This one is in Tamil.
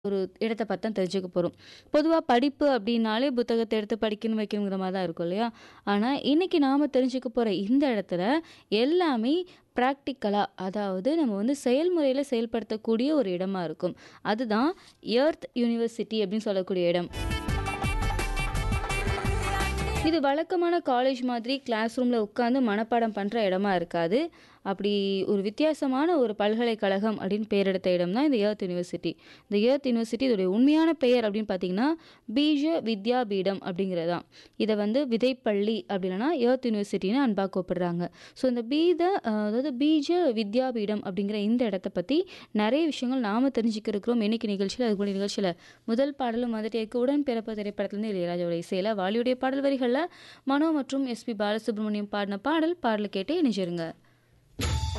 ஒரு இடத்த பார்த்து தான் தெரிஞ்சுக்க போகிறோம் பொதுவாக படிப்பு அப்படின்னாலே புத்தகத்தை எடுத்து படிக்கணும் வைக்கணுங்கிற மாதிரி தான் இருக்கும் இல்லையா ஆனால் இன்றைக்கி நாம் தெரிஞ்சுக்க போகிற இந்த இடத்துல எல்லாமே ப்ராக்டிக்கலாக அதாவது நம்ம வந்து செயல்முறையில் செயல்படுத்தக்கூடிய ஒரு இடமா இருக்கும் அதுதான் எர்த் யூனிவர்சிட்டி அப்படின்னு சொல்லக்கூடிய இடம் இது வழக்கமான காலேஜ் மாதிரி கிளாஸ் ரூமில் உட்காந்து மனப்பாடம் பண்ணுற இடமா இருக்காது அப்படி ஒரு வித்தியாசமான ஒரு பல்கலைக்கழகம் அப்படின்னு பேர் எடுத்த இடம் தான் இந்த ஏர்த் யூனிவர்சிட்டி இந்த ஏர்த் யூனிவர்சிட்டி இதோடைய உண்மையான பெயர் அப்படின்னு பார்த்தீங்கன்னா பீஜ வித்யா பீடம் அப்படிங்கிறதான் இதை வந்து விதைப்பள்ளி அப்படின்னா ஏர்த் யூனிவர்சிட்டின்னு அன்பாக கூப்பிடுறாங்க ஸோ இந்த பீத அஹ், அதாவது பீஜ வித்யா பீடம் அப்படிங்கிற இந்த இடத்த பற்றி நிறைய விஷயங்கள் நாம் தெரிஞ்சுக்க இருக்கிறோம் இன்னைக்கு நிகழ்ச்சியில் அதுக்குள்ள நிகழ்ச்சியில் முதல் பாடலும் வந்துட்டு எக்கு உடன் பிறப்பு திரைப்படத்துலேருந்து இளையராஜாவோட இசையில் வாலியுடைய பாடல் வரிகளில் மனோ மற்றும் எஸ்பி பாலசுப்ரமணியம் பாடின பாடல் பாடல் கேட்டு இணைஞ்சிருங்க